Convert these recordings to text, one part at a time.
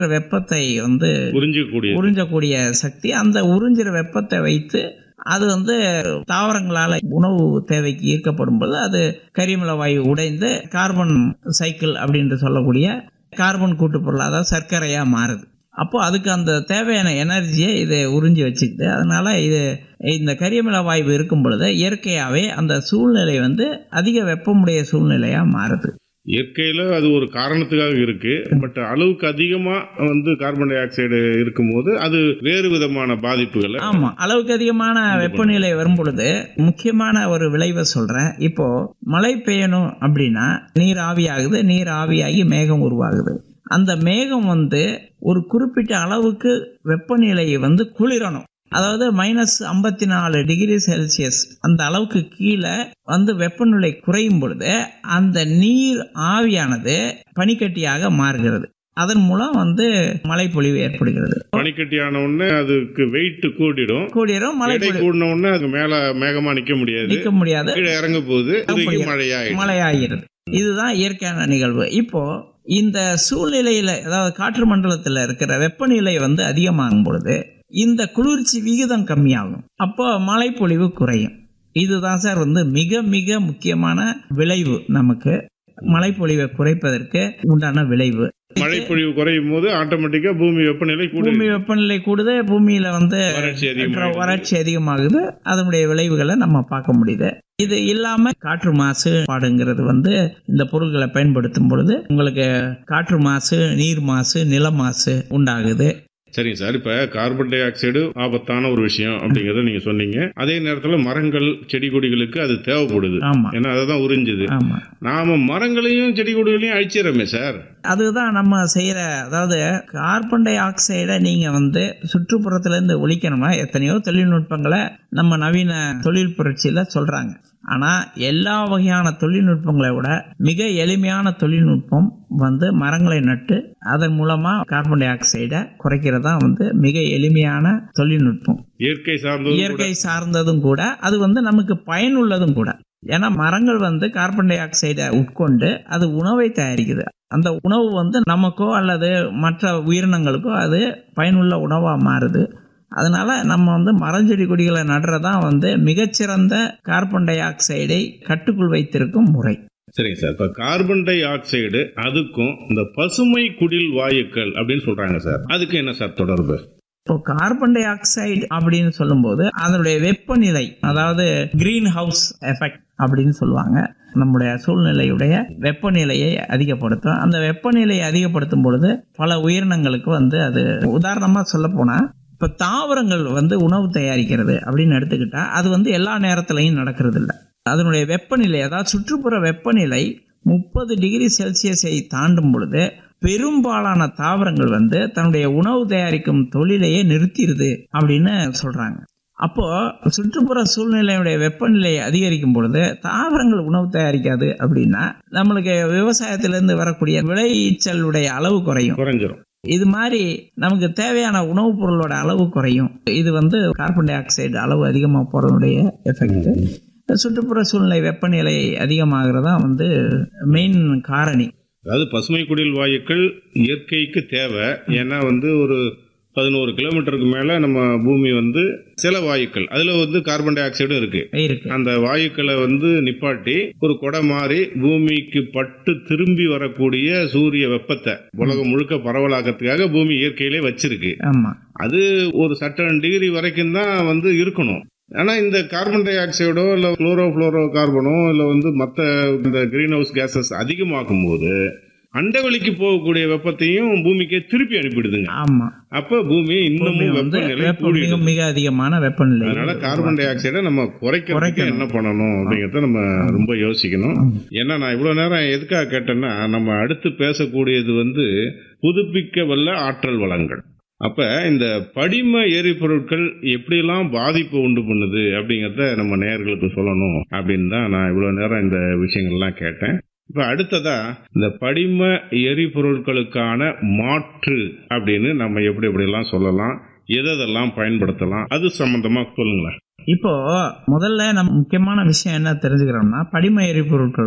வெப்பத்தை வந்து உறிஞ்சக்கூடிய உறிஞ்சக்கூடிய சக்தி அந்த உறிஞ்சிற வெப்பத்தை வைத்து அது வந்து தாவரங்களால் உணவு தேவைக்கு ஈர்க்கப்படும் போது அது கரிமல வாயு உடைந்து கார்பன் சைக்கிள் அப்படின்னு சொல்லக்கூடிய கார்பன் கூட்டுப்பொருள் அதாவது சர்க்கரையாக மாறுது அப்போ அதுக்கு அந்த தேவையான எனர்ஜியை இது உறிஞ்சி வச்சுக்குது அதனால இது இந்த கரியமில வாயு இருக்கும் பொழுது இயற்கையாகவே அந்த சூழ்நிலை வந்து அதிக வெப்பமுடைய சூழ்நிலையாக மாறுது இயற்கையில அது ஒரு காரணத்துக்காக இருக்கு பட் அளவுக்கு அதிகமா வந்து கார்பன் டை ஆக்சைடு இருக்கும்போது அது வேறு விதமான பாதிப்புகளை ஆமா அளவுக்கு அதிகமான வெப்பநிலை வரும் பொழுது முக்கியமான ஒரு விளைவை சொல்றேன் இப்போ மழை பெய்யணும் அப்படின்னா நீர் ஆவியாகுது நீர் ஆவியாகி மேகம் உருவாகுது அந்த மேகம் வந்து ஒரு குறிப்பிட்ட அளவுக்கு வெப்பநிலையை வந்து குளிரணும் அதாவது மைனஸ் ஐம்பத்தி நாலு டிகிரி செல்சியஸ் அந்த அளவுக்கு கீழே வந்து வெப்பநிலை குறையும் பொழுது அந்த நீர் ஆவியானது பனிக்கட்டியாக மாறுகிறது அதன் மூலம் வந்து மழைப்பொழிவு ஏற்படுகிறது பனிக்கட்டியான உடனே அதுக்கு வெயிட் கூடிடும் கூடிரும் மழை எடை கூடின உடனே அது மேல மேகமா நிக்க முடியாது நிற்க முடியாது கீழே இறங்க போகுது அதுக்கு முடியாது. மழையாயிடும் மழையாகிறது இதுதான் இயற்கையான நிகழ்வு இப்போ இந்த சூழ்நிலையில அதாவது காற்று மண்டலத்தில் இருக்கிற வெப்பநிலை வந்து அதிகமாகும் பொழுது இந்த குளிர்ச்சி விகிதம் கம்மியாகும் அப்போ மழைப்பொழிவு குறையும் இதுதான் சார் வந்து மிக மிக முக்கியமான விளைவு நமக்கு மழைப்பொழிவை குறைப்பதற்கு உண்டான விளைவு மழை பொழிவு குறையும் போது ஆட்டோமேட்டிக்கா பூமி வெப்பநிலை பூமி கூடும் வெப்பநிலை கூடுது பூமியில வந்து வறட்சி அதிகமாகுது. வறட்சி அதிகமாகுது அதனுடைய விளைவுகளை நம்ம பார்க்க முடியுது இது இல்லாம காற்று மாசுபாடுங்கிறது வந்து இந்த பொருட்களை பயன்படுத்தும் பொழுது உங்களுக்கு காற்று மாசு நீர் மாசு நில மாசு உண்டாகுது சரிங்க சார் இப்ப கார்பன் டை ஆக்சைடு ஆபத்தான ஒரு விஷயம் அப்படிங்கறத நீங்க சொன்னீங்க அதே நேரத்துல மரங்கள் செடி கொடிகளுக்கு அது தேவைப்படுது ஆமா ஏன்னா அதுதான் உறிஞ்சுது ஆமா நாம மரங்களையும் செடி கொடிகளையும் அழிச்சிடறோமே சார் அதுதான் நம்ம செய்யற அதாவது கார்பன் டை ஆக்சைடை நீங்க வந்து சுற்றுப்புறத்துல இருந்து ஒழிக்கணுமா எத்தனையோ தொழில்நுட்பங்களை நம்ம நவீன தொழில் புரட்சியில சொல்றாங்க ஆனா எல்லா வகையான தொழில்நுட்பங்களை விட மிக எளிமையான தொழில்நுட்பம் வந்து மரங்களை நட்டு அதன் மூலமா கார்பன் டை ஆக்சைடை குறைக்கிறதா வந்து மிக எளிமையான தொழில்நுட்பம் இயற்கை சார்ந்தது இயற்கை சார்ந்ததும் கூட அது வந்து நமக்கு பயனுள்ளதும் கூட ஏன்னா மரங்கள் வந்து கார்பன் டை ஆக்சைடை உட்கொண்டு அது உணவை தயாரிக்குது அந்த உணவு வந்து நமக்கோ அல்லது மற்ற உயிரினங்களுக்கோ அது பயனுள்ள உணவாக மாறுது அதனால நம்ம வந்து மரஞ்செடி கொடிகளை நடுறதான் வந்து மிகச்சிறந்த கார்பன் டை ஆக்சைடை கட்டுக்குள் வைத்திருக்கும் முறை சரிங்க சார் இப்ப கார்பன் டை ஆக்சைடு அதுக்கும் இந்த பசுமை குடில் வாயுக்கள் அப்படின்னு சொல்றாங்க சார் அதுக்கு என்ன சார் தொடர்பு இப்போ கார்பன் டை ஆக்சைடு அப்படின்னு சொல்லும்போது அதனுடைய வெப்பநிலை அதாவது கிரீன் ஹவுஸ் எஃபெக்ட் அப்படின்னு சொல்லுவாங்க நம்முடைய சூழ்நிலையுடைய வெப்பநிலையை அதிகப்படுத்தும் அந்த வெப்பநிலையை அதிகப்படுத்தும் பொழுது பல உயிரினங்களுக்கு வந்து அது உதாரணமாக சொல்ல போனா இப்போ தாவரங்கள் வந்து உணவு தயாரிக்கிறது அப்படின்னு எடுத்துக்கிட்டா அது வந்து எல்லா நேரத்துலையும் நடக்கிறது இல்லை அதனுடைய வெப்பநிலை அதாவது சுற்றுப்புற வெப்பநிலை முப்பது டிகிரி செல்சியஸை தாண்டும் பொழுது பெரும்பாலான தாவரங்கள் வந்து தன்னுடைய உணவு தயாரிக்கும் தொழிலையே நிறுத்திடுது அப்படின்னு சொல்றாங்க அப்போ சுற்றுப்புற சூழ்நிலையுடைய வெப்பநிலை அதிகரிக்கும் பொழுது தாவரங்கள் உணவு தயாரிக்காது அப்படின்னா நம்மளுக்கு விவசாயத்திலிருந்து வரக்கூடிய விளைச்சலுடைய அளவு குறையும் குறைஞ்சிரும் இது மாதிரி நமக்கு தேவையான உணவுப் பொருளோட அளவு குறையும் இது வந்து கார்பன் டை ஆக்சைடு அளவு அதிகமாக போறதுடைய எஃபெக்ட் சுற்றுப்புற சூழ்நிலை வெப்பநிலை அதிகமாகிறதா வந்து மெயின் காரணி அதாவது பசுமை குடில் வாயுக்கள் இயற்கைக்கு தேவை ஏன்னா வந்து ஒரு பதினோரு கிலோமீட்டருக்கு மேல நம்ம பூமி வந்து சில வாயுக்கள் அதுல வந்து கார்பன் டை ஆக்சைடும் இருக்கு இருக்கு அந்த வாயுக்களை வந்து நிப்பாட்டி ஒரு கொடை மாறி பூமிக்கு பட்டு திரும்பி வரக்கூடிய சூரிய வெப்பத்தை உலகம் முழுக்க பரவலாக்கிறதுக்காக பூமி இயற்கையிலே வச்சிருக்கு ஆமா அது ஒரு சட்டன் டிகிரி வரைக்கும் தான் வந்து இருக்கணும் ஆனா இந்த கார்பன் டை ஆக்சைடோ இல்ல குளோரோ ஃப்ளோரோ கார்பனோ இல்ல வந்து மற்ற இந்த கிரீன் ஹவுஸ் கேசஸ் அதிகமாக்கும் போது அண்டவெளிக்கு போகக்கூடிய வெப்பத்தையும் பூமிக்கே திருப்பி அனுப்பிடுதுங்க ஆமா அப்ப பூமி பூமி இன்னமும் வந்து வெப்பநிலை வெப்ப மிக கூடிடுது மிக அதிகமான வெப்பநிலை அதனால கார்பன் டை ஆக்சைடை நம்ம குறைக்கிறதுக்கு குறைக்கணும். என்ன பண்ணணும் அப்படிங்கறத நம்ம ரொம்ப யோசிக்கணும் ஏன்னா நான் இவ்வளவு நேரம் எதுக்காக கேட்டேன்னா நம்ம அடுத்து பேசக்கூடியது வந்து புதுப்பிக்க வல்ல ஆற்றல் வளங்கள் அப்ப இந்த படிம எரிபொருட்கள் எப்படியெல்லாம் பாதிப்பு உண்டு பண்ணுது அப்படிங்கறத நம்ம நேயர்களுக்கு சொல்லணும் அப்படின்னு தான் நான் இவ்வளவு நேரம் இந்த விஷயங்கள்லாம் கேட்டேன் இப்ப அடுத்ததா இந்த படிம எரிபொருட்களுக்கான மாற்று அப்படின்னு நம்ம எப்படி எப்படியெல்லாம் சொல்லலாம் எதெல்லாம் பயன்படுத்தலாம் அது சம்பந்தமா சொல்லுங்களேன் இப்போ முதல்ல நம்ம முக்கியமான விஷயம் என்ன தெரிஞ்சுக்கிறோம்னா படிம எரிபொருட்கள்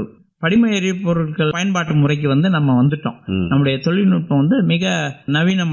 படிம எரிபொருட்கள் பயன்பாட்டு முறைக்கு வந்து நம்ம வந்துட்டோம் ம். நம்முடைய தொழில்நுட்பம் வந்து மிக நவீனம்